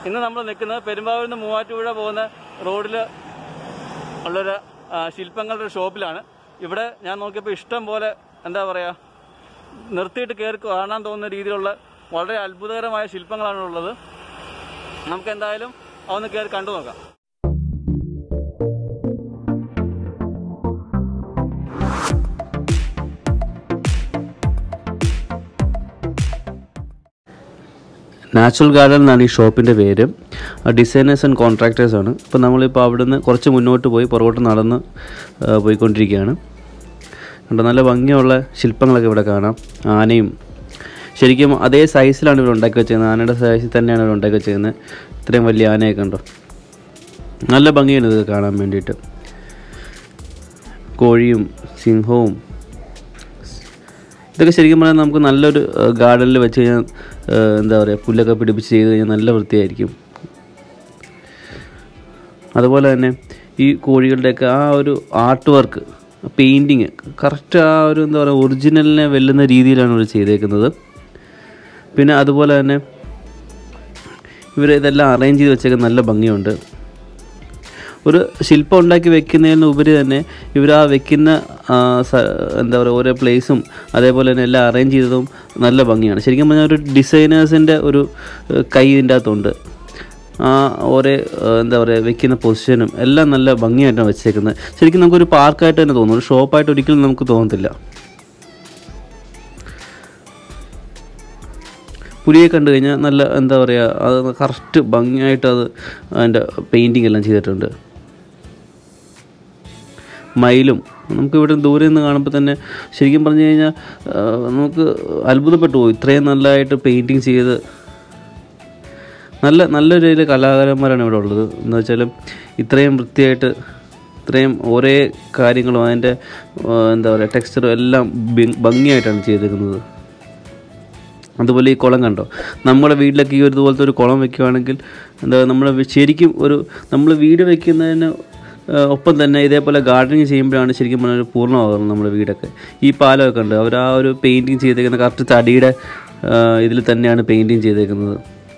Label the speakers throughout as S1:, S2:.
S1: ഇന്ന് നമ്മൾ നിൽക്കുന്നത് പെരുമ്പാവൂരിൽ നിന്ന് മൂവാറ്റുപുഴ പോകുന്ന റോഡിൽ ഉള്ളൊരു ആ, ശില്പങ്ങളുടെ ഒരു ഷോപ്പിലാണ് ഇവിടെ ഞാൻ നോക്കിയപ്പോൾ ഇഷ്ടം പോലെ എന്താ പറയുക നിർത്തിയിട്ട് കയറി കാണാൻ തോന്നുന്ന രീതിയിലുള്ള വളരെ അത്ഭുതകരമായ ശില്പങ്ങളാണ് ഉള്ളത് നമുക്ക് എന്തായാലും അതൊന്ന് കയറി കണ്ടു നോക്കാം
S2: നാച്ചുറൽ ഗാർഡൻ എന്നാണ് ഈ ഷോപ്പിൻ്റെ പേര് ഡിസൈനേഴ്സ് ആൻഡ് കോൺട്രാക്ടേഴ്സ് ആണ് അപ്പോൾ നമ്മളിപ്പോൾ അവിടുന്ന് കുറച്ച് മുന്നോട്ട് പോയി പുറകോട്ട് നടന്ന് ആ, പോയിക്കൊണ്ടിരിക്കുകയാണ് കണ്ടോ നല്ല ഭംഗിയുള്ള ശില്പങ്ങളൊക്കെ ഇവിടെ കാണാം ആനയും ശരിക്കും അതേ സൈസിലാണ് ഇവർ ഉണ്ടാക്കി വെച്ചിരിക്കുന്നത് ആനയുടെ സൈസിൽ തന്നെയാണ് ഇവർ ഉണ്ടാക്കി വെച്ചിരിക്കുന്നത് ഇത്രയും വലിയ ആനയൊക്കെ ഉണ്ടോ നല്ല ഭംഗിയാണ് ഇത് കാണാൻ വേണ്ടിയിട്ട് കോഴിയും സിംഹവും ഇതൊക്കെ ശരിക്കും പറഞ്ഞാൽ നമുക്ക് നല്ലൊരു ഗാർഡനിൽ വെച്ച് കഴിഞ്ഞാൽ ഏഹ്, എന്താ പറയുക പുല്ലൊക്കെ പിടിപ്പിച്ച് ചെയ്ത് കഴിഞ്ഞാൽ നല്ല വൃത്തിയായിരിക്കും അതുപോലെ തന്നെ ഈ കോഴികളുടെയൊക്കെ ആ ഒരു ആർട്ട് വർക്ക് പെയിൻറ്റിങ് കറക്റ്റ് ആ ഒരു എന്താ പറയുക ഒറിജിനലിനെ വെല്ലുന്ന രീതിയിലാണ് ഇവർ ചെയ്തേക്കുന്നത് പിന്നെ അതുപോലെ തന്നെ ഇവർ ഇതെല്ലാം അറേഞ്ച് ചെയ്ത് വെച്ചേക്കുന്ന നല്ല ഭംഗിയുണ്ട് ഒരു ശില്പം ഉണ്ടാക്കി വെക്കുന്നതിന് ഉപരി തന്നെ ഇവർ ആ വെക്കുന്ന ആ, സ- എന്താ പറയുക ഓരോ പ്ലേസും അതേപോലെ തന്നെ എല്ലാം അറേഞ്ച് ചെയ്തതും നല്ല ഭംഗിയാണ് ശരിക്കും പറഞ്ഞാൽ ഒരു ഡിസൈനേഴ്സിൻ്റെ ഒരു ഏഹ്, കൈ ഇതിൻ്റെ അകത്തുണ്ട് ആ ഓരോ ഏഹ്, എന്താ പറയുക വെക്കുന്ന പൊസിഷനും എല്ലാം നല്ല ഭംഗിയായിട്ടാണ് വെച്ചേക്കുന്നത് ശരിക്കും നമുക്കൊരു പാർക്കായിട്ട് തന്നെ തോന്നും ഒരു ഷോപ്പായിട്ട് ഒരിക്കലും നമുക്ക് തോന്നത്തില്ല പുലിയെ കണ്ടു കഴിഞ്ഞാൽ നല്ല എന്താ പറയുക അത് കറക്റ്റ് ഭംഗിയായിട്ട് അത് അതിൻ്റെ പെയിൻറ്റിങ് എല്ലാം ചെയ്തിട്ടുണ്ട് മയിലും നമുക്ക് ഇവിടെ ദൂരെ നിന്ന് കാണുമ്പോൾ തന്നെ ശരിക്കും പറഞ്ഞു കഴിഞ്ഞാൽ ആ, നമുക്ക് അത്ഭുതപ്പെട്ടു പോകും ഇത്രയും നല്ലതായിട്ട് പെയിൻറ്റിങ് ചെയ്ത് നല്ല നല്ല രീതിയിൽ കലാകാരന്മാരാണ് ഇവിടെ ഉള്ളത് എന്ന് വെച്ചാൽ ഇത്രയും വൃത്തിയായിട്ട് ഇത്രയും ഓരോ കാര്യങ്ങളും അതിൻ്റെ ആ, എന്താ പറയുക ടെക്സ്ചറും എല്ലാം ഭംഗി- ഭംഗിയായിട്ടാണ് ചെയ്തേക്കുന്നത് അതുപോലെ ഈ കുളം കണ്ടോ നമ്മുടെ വീട്ടിലൊക്കെ ഈ ഒരു ഇതുപോലത്തെ ഒരു കുളം വെക്കുകയാണെങ്കിൽ എന്താ നമ്മൾ ശരിക്കും ഒരു നമ്മൾ വീട് വെക്കുന്നതിന് ആ, ഒപ്പം തന്നെ ഇതേപോലെ ഗാർഡനിങ് ചെയ്യുമ്പോഴാണ് ശരിക്കും പറഞ്ഞാൽ ഒരു പൂർണ്ണമാകുന്നത് നമ്മുടെ വീടൊക്കെ ഈ പാലമൊക്കെ ഉണ്ട് അവർ ആ ഒരു പെയിൻറ്റിങ് ചെയ്തേക്കുന്ന കറക്റ്റ് തടിയുടെ ഇതിൽ തന്നെയാണ് പെയിൻറ്റിങ് ചെയ്തേക്കുന്നത്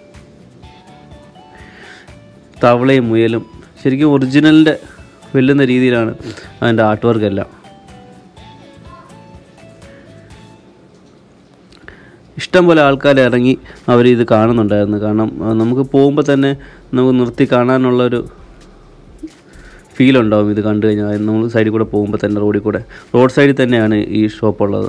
S2: തവളയും മുയലും ശരിക്കും ഒറിജിനലിൻ്റെ വെല്ലുന്ന രീതിയിലാണ് അതിൻ്റെ ആർട്ട് വർക്ക് എല്ലാം ഇഷ്ടം പോലെ ആൾക്കാർ ഇറങ്ങി അവർ ഇത് കാണുന്നുണ്ടായിരുന്നു കാരണം ആ, നമുക്ക് പോകുമ്പോൾ തന്നെ നമുക്ക് നിർത്തി കാണാനുള്ളൊരു ഫീൽ ഉണ്ടാവും ഇത് കണ്ടു കഴിഞ്ഞാൽ നമ്മൾ സൈഡിൽ കൂടെ പോകുമ്പോൾ തന്നെ റോഡിൽ കൂടെ റോഡ് സൈഡിൽ തന്നെയാണ് ഈ ഷോപ്പുള്ളത്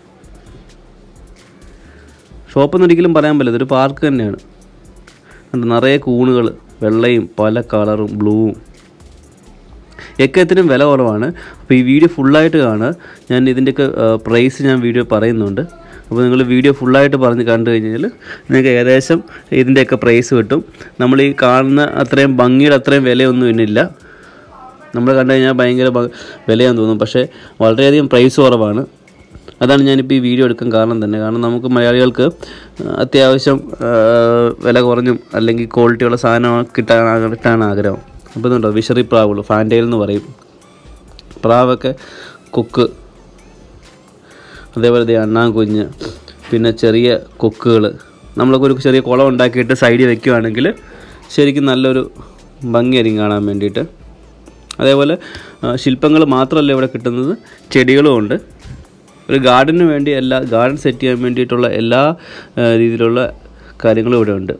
S2: ഷോപ്പെന്ന് ഒരിക്കലും പറയാൻ പറ്റില്ല ഇതൊരു പാർക്ക് തന്നെയാണ് കണ്ടോ നിറയെ കൂണുകൾ വെള്ളയും പല കളറും ബ്ലൂവും എക്കത്തിനും വില കുറവാണ് അപ്പോൾ ഈ വീഡിയോ ഫുള്ളായിട്ട് കാണുക ഞാൻ ഇതിൻ്റെയൊക്കെ പ്രൈസ് ഞാൻ വീഡിയോ പറയുന്നുണ്ട് അപ്പോൾ നിങ്ങൾ വീഡിയോ ഫുള്ളായിട്ട് പറഞ്ഞ് കണ്ടു കഴിഞ്ഞാൽ നിങ്ങൾക്ക് ഏകദേശം ഇതിൻ്റെയൊക്കെ പ്രൈസ് കിട്ടും നമ്മൾ ഈ കാണുന്ന അത്രയും ഭംഗിയുടെ അത്രയും വിലയൊന്നും ഇതിനില്ല നമ്മൾ കണ്ടു കഴിഞ്ഞാൽ ഭയങ്കര ഭ- വിലയാന്ന് തോന്നും പക്ഷേ വളരെയധികം പ്രൈസ് കുറവാണ് അതാണ് ഞാനിപ്പോൾ ഈ വീഡിയോ എടുക്കാൻ കാരണം തന്നെ കാരണം നമുക്ക് മലയാളികൾക്ക് അത്യാവശ്യം ആ, വില കുറഞ്ഞും അല്ലെങ്കിൽ ക്വാളിറ്റിയുള്ള സാധനം കിട്ടാൻ കിട്ടാൻ ആഗ്രഹം അപ്പോൾ ഇതുണ്ടോ വിഷറി പ്രാവുള്ളൂ ഫാൻറ്റെയിൽ എന്ന് പറയും പ്രാവൊക്കെ കൊക്ക് അതേപോലെ ദേ അണ്ണാൻ കുഞ്ഞ് പിന്നെ ചെറിയ കൊക്കുകൾ നമ്മളൊക്കെ ഒരു ചെറിയ കുളം ഉണ്ടാക്കിയിട്ട് സൈഡിൽ വെക്കുകയാണെങ്കിൽ ശരിക്കും നല്ലൊരു ഭംഗിയായിരിക്കും കാണാൻ വേണ്ടിയിട്ട് അതേപോലെ ശില്പങ്ങൾ മാത്രമല്ല ഇവിടെ കിട്ടുന്നത് ചെടികളും ഉണ്ട് ഒരു ഗാർഡന് വേണ്ടി എല്ലാ ഗാർഡൻ സെറ്റ് ചെയ്യാൻ വേണ്ടിയിട്ടുള്ള എല്ലാ ആ, രീതിയിലുള്ള കാര്യങ്ങളും ഇവിടെ ഉണ്ട്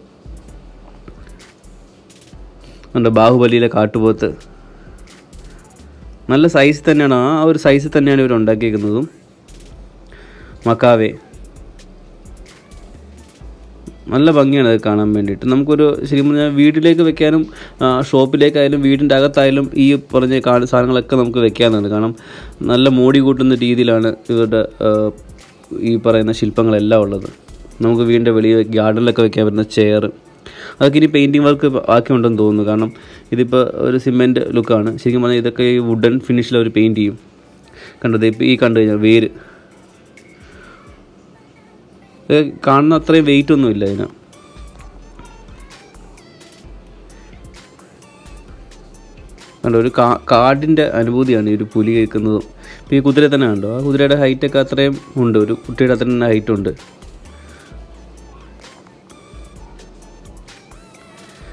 S2: ഉണ്ട് ബാഹുബലിയിലെ കാട്ടുപോത്ത് നല്ല സൈസ് തന്നെയാണ് ആ ഒരു സൈസിൽ തന്നെയാണ് ഇവർ ഉണ്ടാക്കിയിരിക്കുന്നതും മക്കാവേ നല്ല ഭംഗിയാണ് അത് കാണാൻ വേണ്ടിയിട്ട് നമുക്കൊരു ശരിക്കും പറഞ്ഞാൽ വീട്ടിലേക്ക് വെക്കാനും ആ, ഷോപ്പിലേക്കായാലും വീടിൻ്റെ അകത്തായാലും ഈ പറഞ്ഞ കാ- സാധനങ്ങളൊക്കെ നമുക്ക് വെക്കാവുന്നതാണ് കാരണം നല്ല മോടി കൂട്ടുന്ന രീതിയിലാണ് ഇവരുടെ ആ, ഈ പറയുന്ന ശില്പങ്ങളെല്ലാം ഉള്ളത് നമുക്ക് വീടിൻ്റെ വെളിയിൽ ഗാർഡനിലൊക്കെ വെക്കാൻ പറ്റുന്ന ചെയർ അതൊക്കെ ഇനി പെയിൻറ്റിങ് വർക്ക് ബാക്കിയുണ്ടെന്ന് തോന്നുന്നു കാരണം ഇതിപ്പോൾ ഒരു സിമെൻറ്റ് ലുക്കാണ് ശരിക്കും പറഞ്ഞാൽ ഇതൊക്കെ ഈ വുഡൻ ഫിനിഷിൽ അവർ പെയിൻറ്റ് ചെയ്യും കണ്ടത് ഇപ്പോൾ ഈ കണ്ടു കഴിഞ്ഞാൽ വേര് ഇത് കാണുന്ന അത്രയും വെയിറ്റ് ഒന്നും ഇല്ല ഇതിന് കണ്ടോ ഒരു കാ കാടിൻ്റെ അനുഭൂതിയാണ് ഈ ഒരു പുലി കേൾക്കുന്നതും ഇപ്പോൾ ഈ കുതിര തന്നെ കണ്ടോ ആ കുതിരയുടെ ഹൈറ്റൊക്കെ അത്രയും ഉണ്ട് ഒരു കുട്ടിയുടെ അത്രയും ഹൈറ്റ് ഉണ്ട്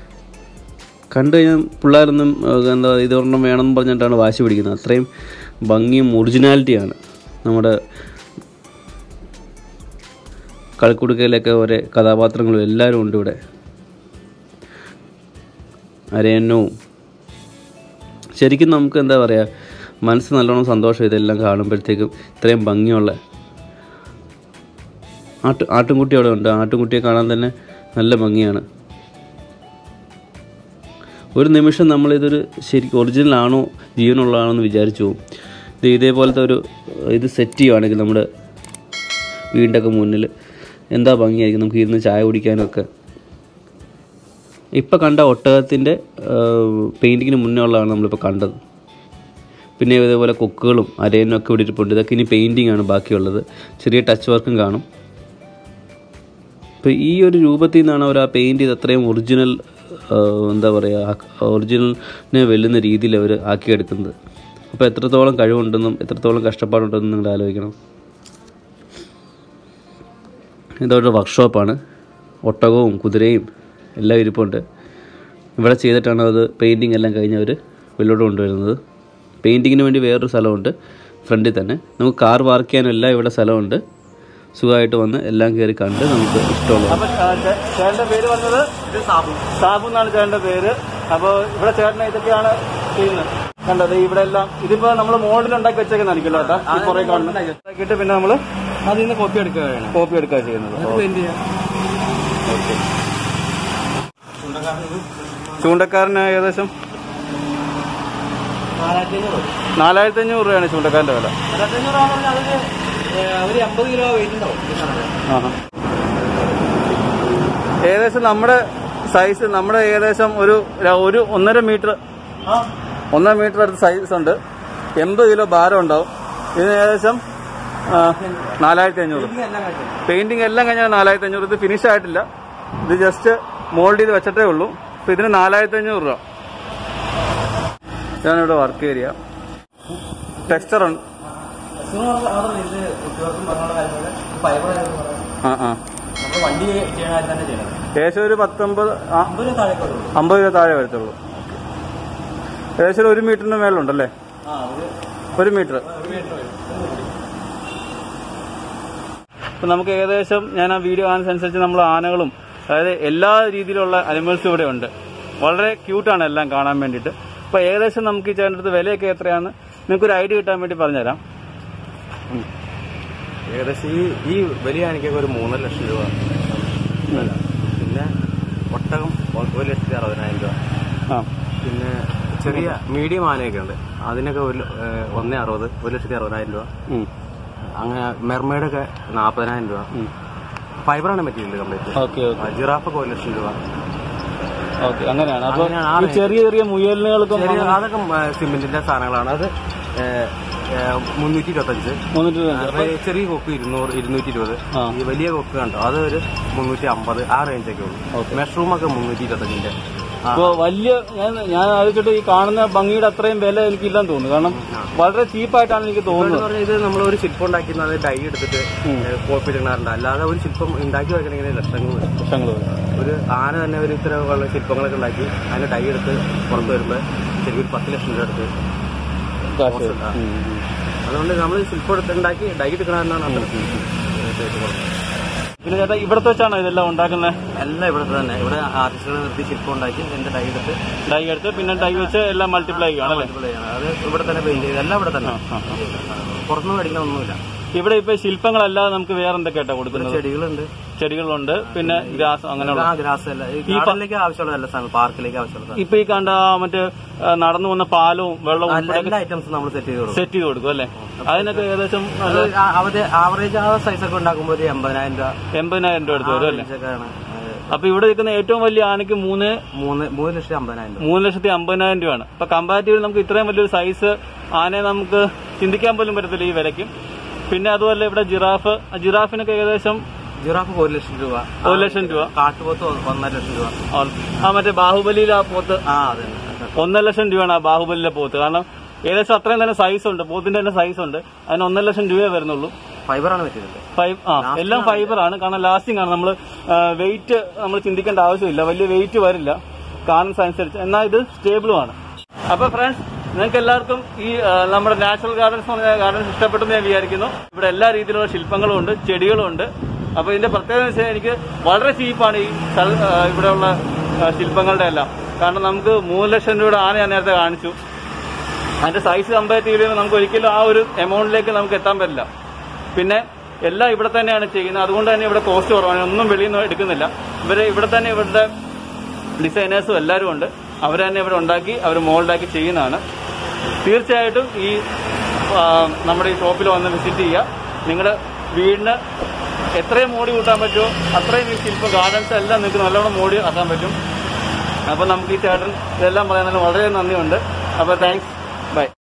S2: കണ്ടു കഴിഞ്ഞാൽ പിള്ളേരൊന്നും ഏഹ്, എന്താ ഇതൊരെണ്ണം വേണമെന്ന് പറഞ്ഞിട്ടാണ് വാശി പിടിക്കുന്നത് അത്രയും ഭംഗിയും ഒറിജിനാലിറ്റിയാണ് നമ്മുടെ കളിക്കുടുക്കയിലൊക്കെ ഒരേ കഥാപാത്രങ്ങളും എല്ലാവരും ഉണ്ട് ഇവിടെ അരയന്നവും ശരിക്കും നമുക്ക് എന്താ പറയുക മനസ്സ് നല്ലോണം സന്തോഷം ഇതെല്ലാം കാണുമ്പോഴത്തേക്കും ഇത്രയും ഭംഗിയുള്ള ആട്ട് ആട്ടുംകുട്ടി അവിടെ ഉണ്ട് ആട്ടുംകുട്ടിയെ കാണാൻ തന്നെ നല്ല ഭംഗിയാണ് ഒരു നിമിഷം നമ്മളിതൊരു ശരിക്കും ഒറിജിനൽ ആണോ ജീവനുള്ളതാണോ എന്ന് വിചാരിച്ചു പോകും ഇത് ഇതേപോലത്തെ ഒരു ഇത് സെറ്റ് ചെയ്യുവാണെങ്കിൽ നമ്മുടെ വീടിൻ്റെയൊക്കെ മുന്നിൽ എന്താ ഭംഗിയായിരിക്കും നമുക്ക് ഇരുന്ന് ചായ കുടിക്കാനും ഒക്കെ ഇപ്പം കണ്ട ഒട്ടകത്തിൻ്റെ പെയിൻറ്റിങ്ങിന് മുന്നേ ഉള്ളതാണ് നമ്മളിപ്പോൾ കണ്ടത് പിന്നെ ഇതേപോലെ കൊക്കുകളും അരയനും ഒക്കെ ഇവിടെ ഇരിപ്പുണ്ട് ഇതൊക്കെ ഇനി പെയിൻറ്റിംഗ് ആണ് ബാക്കിയുള്ളത് ചെറിയ ടച്ച് വർക്കും കാണും ഇപ്പോൾ ഈ ഒരു രൂപത്തിൽ നിന്നാണ് അവർ ആ പെയിൻറ്റ് ചെയ്ത് അത്രയും ഒറിജിനൽ എന്താ പറയുക ഒറിജിനലിനെ വെല്ലുന്ന രീതിയിൽ അവർ ആക്കിയെടുക്കുന്നത് അപ്പോൾ എത്രത്തോളം കഴിവുണ്ടെന്നും എത്രത്തോളം കഷ്ടപ്പാടുണ്ടെന്നും നിങ്ങൾ ആലോചിക്കണം ഇതൊരു വർക്ക്ഷോപ്പാണ് ഒട്ടകവും കുതിരയും എല്ലാം ഇരിപ്പുണ്ട് ഇവിടെ ചെയ്തിട്ടാണ് അത് പെയിൻറ്റിങ് എല്ലാം കഴിഞ്ഞ് അവർ വെള്ളോട്ട് കൊണ്ടുവരുന്നത് പെയിൻറ്റിങ്ങിന് വേണ്ടി വേറൊരു സ്ഥലമുണ്ട് ഫ്രണ്ടിൽ തന്നെ നമുക്ക് കാർ പാർക്ക് ചെയ്യാനും എല്ലാം ഇവിടെ സ്ഥലമുണ്ട് സുഖമായിട്ട് വന്ന് എല്ലാം കയറി കണ്ട് നമുക്ക് ഇഷ്ടമുള്ളത്
S1: അപ്പൊ ആ, ചേ- ചേട്ടന്റെ പേര് പറഞ്ഞത് സാബു സാബു എന്നാണ് ചേട്ടന്റെ പേര് അപ്പൊ ഇവിടെ ചേട്ടനെ ഇതൊക്കെയാണ് ചെയ്യുന്നത് കണ്ടത് ഇവിടെ എല്ലാം ഇതിപ്പോ നമ്മൾ മോഡൽ ഉണ്ടാക്കി വെച്ചേക്കുന്നായിരിക്കുമല്ലോ ഏട്ടാ ഈ കുറെ കാണുന്നത് ഉണ്ടാക്കിയിട്ട് പിന്നെ നമ്മള്
S3: അതിൽ നിന്ന് കോപ്പി എടുക്കുകയാണ്
S1: കോപ്പി എടുക്കുക ചെയ്യുന്നത്
S3: പെയിന്റ് ചെയ്യാം
S1: ഓക്കെ ചൂണ്ടക്കാരന് ഏകദേശം
S3: നാലായിരത്തി അഞ്ഞൂറ്
S1: നാലായിരത്തി അഞ്ഞൂറ് രൂപയാണ് ചൂണ്ടക്കാരന്റെ വില
S3: നാലായിരത്തി അഞ്ഞൂറ് പറഞ്ഞാൽ അതിന് ഒരു അമ്പത് കിലോ വെയിറ്റ് ഉണ്ടാവും ഈ സാധനത്തിന്.
S1: ആഹാ. ഏകദേശം നമ്മുടെ സൈസ് നമ്മുടെ ഏകദേശം ഒരു ര- ഒരു ഒന്നര മീറ്റർ ഒന്നര മീറ്റർ അടുത്ത് സൈസ് ഉണ്ട് എൺപത് കിലോ ഭാരം ഉണ്ടാവും ഇതിന് ഏകദേശം ആ, നാലായിരത്തി അഞ്ഞൂറ്
S3: ഇത് എല്ലാം കഴിക്കും
S1: പെയിന്റിംഗ് എല്ലാം കഴിഞ്ഞാൽ നാലായിരത്തി അഞ്ഞൂറ് ഇത് ഫിനിഷ് ആയിട്ടില്ല ഇത് ജസ്റ്റ് മോൾഡ് ചെയ്ത് വെച്ചിട്ടേ ഉള്ളൂ അപ്പൊ ഇതിന് നാലായിരത്തി അഞ്ഞൂറ് രൂപ ഞാനിവിടെ വർക്ക് ഏരിയ ടെക്സ്ചർ ഉണ്ട്
S3: ഇത് കുട്ടികൾക്കും പറഞ്ഞുള്ള കാര്യങ്ങൾ ഫൈബർ
S1: ആ ആ
S3: നമ്മൾ വണ്ടി ചെയ്യണ കാര്യം തന്നെ ചെയ്യണം
S1: ഏകദേശം ഒരു പത്തൊമ്പത് ആ
S3: അമ്പത് രൂപ താഴേക്ക് വരുള്ളൂ
S1: അമ്പത് രൂപ താഴെ വരത്തുള്ളൂ ഏകദേശം ഒരു മീറ്ററിന് മേലുണ്ടല്ലേ
S3: ആ ഒരു
S1: ഒരു മീറ്റർ
S3: ഒരു മീറ്റർ വരും
S1: ഇപ്പൊ നമുക്ക് ഏകദേശം ഞാൻ ആ വീഡിയോ കാണുന്നതനുസരിച്ച് നമ്മൾ ആനകളും അതായത് എല്ലാ രീതിയിലുള്ള അനിമൽസും ഇവിടെ ഉണ്ട് വളരെ ക്യൂട്ടാണ് എല്ലാം കാണാൻ വേണ്ടിയിട്ട് അപ്പൊ ഏകദേശം നമുക്ക് ഈ ചേട്ടൻ്റെ അടുത്ത് വിലയൊക്കെ എത്രയാന്ന് നിങ്ങൾക്ക് ഒരു ഐഡിയ കിട്ടാൻ വേണ്ടി പറഞ്ഞുതരാം
S4: ഏകദേശം ഈ ഈ വലിയ ആനയ്ക്കൊക്കെ ഒരു മൂന്നര ലക്ഷം രൂപ പിന്നെ ഒട്ടകം ഒ- ഒരു ലക്ഷത്തി അറുപതിനായിരം രൂപ
S1: ആ
S4: പിന്നെ ചെറിയ മീഡിയം ആനയൊക്കെ ഉണ്ട് അതിനൊക്കെ ഒരു ല- ഏഹ് ഒന്നേ അറുപത് ഒരു ലക്ഷത്തി അറുപതിനായിരം രൂപ
S1: ഉം.
S4: അങ്ങനെ മെർമേഡൊക്കെ നാൽപ്പതിനായിരം രൂപ ഫൈബറാണ് മെറ്റീരിയൽ കംപ്ലീറ്റ്
S1: ഓക്കെ ഓക്കെ
S4: ജിറാഫൊക്കെ ഒരു ലക്ഷം രൂപ
S1: ഓക്കെ അങ്ങനെയാണ് അപ്പൊ
S4: അങ്ങനെയാണ് ആ
S1: ഈ ചെറിയ ചെറിയ മുയലിനുകൾക്കും
S4: ചെറിയ അതൊക്കെ ഏഹ് സിമെന്റിന്റെ സാധനങ്ങളാണ് അത് ഏഹ്, ഏഹ്, മുന്നൂറ്റി ഇരുപത്തഞ്ച്
S1: മുന്നൂറ്റി ഇരുപത്
S4: അപ്പൊ ഈ ചെറിയ കൊക്ക് ഇരുന്നൂറ് ഇരുന്നൂറ്റി ഇരുപത്
S1: ആ.
S4: ഈ വലിയ കൊക്ക് കണ്ടോ അത് ഒരു മുന്നൂറ്റി അമ്പത് ആ റേഞ്ചൊക്കെ ഉള്ളൂ മെഷ്റൂം ഒക്കെ മുന്നൂറ്റി ഇരുപത്തഞ്ചിന്റെ ആ,
S1: ഇപ്പൊ വലിയ ഞാൻ ഞാൻ ആലോചിച്ചിട്ട് ഈ കാണുന്ന ഭംഗിയുടെ അത്രയും വില എനിക്കില്ലെന്ന് തോന്നുന്നു കാരണം വളരെ ചീപ്പായിട്ടാണ് എനിക്ക്
S4: എന്ന്
S1: തോന്നുന്നത്
S4: പറഞ്ഞാൽ ഇത് നമ്മൾ ഒരു ശില്പം ഉണ്ടാക്കുന്ന അത് ഡൈ എടുത്തിട്ട് കോപ്പി ഇടുന്നാറുണ്ട് അല്ലാതെ ഒരു ശില്പം ഉണ്ടാക്കി വെക്കണമെങ്കിൽ ലക്ഷങ്ങൾ വരും.
S1: ലക്ഷങ്ങൾ
S4: ഒരു ആന തന്നെ ഒരു ഇത്തരം ഉള്ള ശില്പങ്ങളൊക്കെ ഉണ്ടാക്കി അതിന് ഡൈ എടുത്ത് പുറത്ത് വരുമ്പോൾ ശരിക്കും ഒരു പത്ത് ലക്ഷം രൂപ എടുത്ത്
S1: കാശ്
S4: കോസ്റ്റ് ഉണ്ട്.
S1: ഉം, ഉം.
S4: അതുകൊണ്ട് നമ്മൾ ശില്പം എടുത്ത് ഉണ്ടാക്കി ഡൈ എടുക്കണമെന്നാണ് അത്ര
S1: പിന്നെ ചേട്ടാ ഇവിടത്തെ വെച്ചാണോ ഇതെല്ലാം ഉണ്ടാക്കുന്നത്
S4: എല്ലാം ഇവിടെ തന്നെ ഇവിടെ ആർട്ടിസ്റ്റുകൾ നിർത്തി ശില്പം ഉണ്ടാക്കി അതിന്റെ ഡൈ എടുത്ത്
S1: ഡൈ എടുത്ത് പിന്നെ ഡൈ വെച്ച് എല്ലാം മൾട്ടിപ്ലൈ ചെയ്യണം അല്ലേ
S4: അടിപൊളി ചെയ്യണം. അത് ഇവിടെ തന്നെ പെയിന്റ് ചെയ്ത് എല്ലാം ഇവിടെ തന്നെ പുറത്തുനിന്ന് മേടിക്കുന്ന ഒന്നുമില്ല
S1: ഇവിടെ ഇപ്പൊ ശില്പങ്ങളല്ലാതെ നമുക്ക് വേറെ എന്തൊക്കെയാ കൊടുക്കുന്നത്
S4: ചെടികളുണ്ട്
S1: ചെടികളുണ്ട് പിന്നെ ഗ്രാസ് അങ്ങനെയുള്ള
S4: ആ ഗ്രാസ് എല്ലാം ഈ ഗാർഡനിലേക്ക് ആവശ്യമുള്ള എല്ലാ സാധനം പാർക്കിലേക്ക് ആവശ്യമുള്ള സാധനം.
S1: ഇപ്പൊ ഈ കണ്ട ആ മറ്റേ ആ, നടന്നു വന്ന പാലവും വെള്ളവും
S4: എല്ലാ- എല്ലാ ഐറ്റംസും നമ്മൾ സെറ്റ് ചെയ്ത് കൊടുക്കും
S1: സെറ്റ് ചെയ്ത് കൊടുക്കും അല്ലേ അതിനൊക്കെ ഏകദേശം
S4: അത് ആ- അവര് ആവറേജ് ആ സൈസ് ഒക്കെ ഉണ്ടാക്കുമ്പോൾ ഒരു എൺപതിനായിരം രൂപ
S1: എൺപതിനായിരം രൂപ എടുത്ത് വരും അല്ലേ
S4: ഒക്കെയാണ്
S1: അപ്പൊ ഇവിടെ നിൽക്കുന്ന ഏറ്റവും വലിയ ആനയ്ക്ക് മൂന്ന്
S4: മൂന്ന് മൂന്ന് ലക്ഷത്തി അമ്പതിനായിരം രൂപ
S1: മൂന്ന് ലക്ഷത്തി അമ്പതിനായിരം രൂപയാണ് അപ്പൊ കമ്പാരിറ്റീവ് നമുക്ക് ഇത്രയും വലിയൊരു സൈസ് ആനയെ നമുക്ക് ചിന്തിക്കാൻ പോലും പറ്റത്തില്ല ഈ വിലയ്ക്ക് പിന്നെ അതുപോലെ ഇവിടെ ജിറാഫ് ആ ജിറാഫിനൊക്കെ ഏകദേശം
S4: ജിറാഫ് ഒരു ലക്ഷം രൂപ
S1: ഒരു ലക്ഷം രൂപ
S4: കാട്ടുപോത്ത് ഒ- ഒന്നര ലക്ഷം രൂപ
S1: ആ- ആ മറ്റേ ബാഹുബലിയിലെ ആ പോത്ത്
S4: ആ അതെ
S1: ഒന്നര ലക്ഷം രൂപയാണ് ആ ബാഹുബലിയിലെ പോത്ത് കാരണം ഏകദേശം അത്രയും തന്നെ സൈസ് ഉണ്ട് പോത്തിന്റെ തന്നെ സൈസ് ഉണ്ട് അതിന് ഒന്നര ലക്ഷം രൂപയെ വരുന്നുള്ളൂ
S4: ഫൈബറാണ് പറ്റിയത്
S1: ഫൈവ് ആ എല്ലാം ഫൈബർ ആണ് കാരണം ലാസ്റ്റിംഗ് ആണ് നമ്മൾ വെയിറ്റ് നമ്മൾ ചിന്തിക്കേണ്ട ആവശ്യമില്ല വലിയ വെയിറ്റ് വരില്ല കാണുന്ന അനുസരിച്ച് എന്നാൽ ഇത് സ്റ്റേബിളുമാണ് അപ്പൊ ഫ്രണ്ട്സ് നിങ്ങൾക്ക് എല്ലാവർക്കും ഈ ആ, നമ്മുടെ നാച്ചുറൽ ഗാർഡൻസ് എന്ന് പറഞ്ഞ ഗാർഡൻസ് ഇഷ്ടപ്പെട്ടെന്ന് ഞാൻ വിചാരിക്കുന്നു ഇവിടെ എല്ലാ രീതിയിലുള്ള ശില്പങ്ങളും ഉണ്ട് ചെടികളും ഉണ്ട് അപ്പൊ ഇതിന്റെ പ്രത്യേകത എന്ന് വെച്ചാൽ എനിക്ക് വളരെ ചീപ്പാണ് ഈ സ്ഥല ആ, ഇവിടെയുള്ള ആ, ശില്പങ്ങളുടെ എല്ലാം കാരണം നമുക്ക് മൂന്ന് ലക്ഷം രൂപയുടെ ആന ഞാൻ നേരത്തെ കാണിച്ചു അതിന്റെ സൈസ് കമ്പാരിറ്റീവ് ചെയ്യുമ്പോൾ നമുക്ക് ഒരിക്കലും ആ ഒരു എമൗണ്ടിലേക്ക് നമുക്ക് എത്താൻ പറ്റില്ല പിന്നെ എല്ലാം ഇവിടെ തന്നെയാണ് ചെയ്യുന്നത് അതുകൊണ്ട് തന്നെ ഇവിടെ കോസ്റ്റ് കുറവാണ് ഒന്നും വെളിയിൽ നിന്ന് എടുക്കുന്നില്ല ഇവര് ഇവിടെ തന്നെ ഇവരുടെ ഡിസൈനേഴ്സും എല്ലാവരും ഉണ്ട് അവർ തന്നെ ഇവിടെ ഉണ്ടാക്കി അവർ മോൾഡാക്കി ചെയ്യുന്നതാണ് തീർച്ചയായിട്ടും ഈ ആ, നമ്മുടെ ഈ ഷോപ്പിൽ വന്ന് വിസിറ്റ് ചെയ്യുക നിങ്ങളുടെ വീടിന് എത്രയും മോടി കൂട്ടാൻ പറ്റുമോ അത്രയും ഈ ശില്പ ഗാർഡൻസ് എല്ലാം നിങ്ങൾക്ക് നല്ലോണം മോടി ആക്കാൻ പറ്റും അപ്പോൾ നമുക്ക് ഈ ചേട്ടൻ ഇതെല്ലാം പറയാൻ വളരെ നന്ദിയുണ്ട് അപ്പോൾ താങ്ക്സ് ബൈ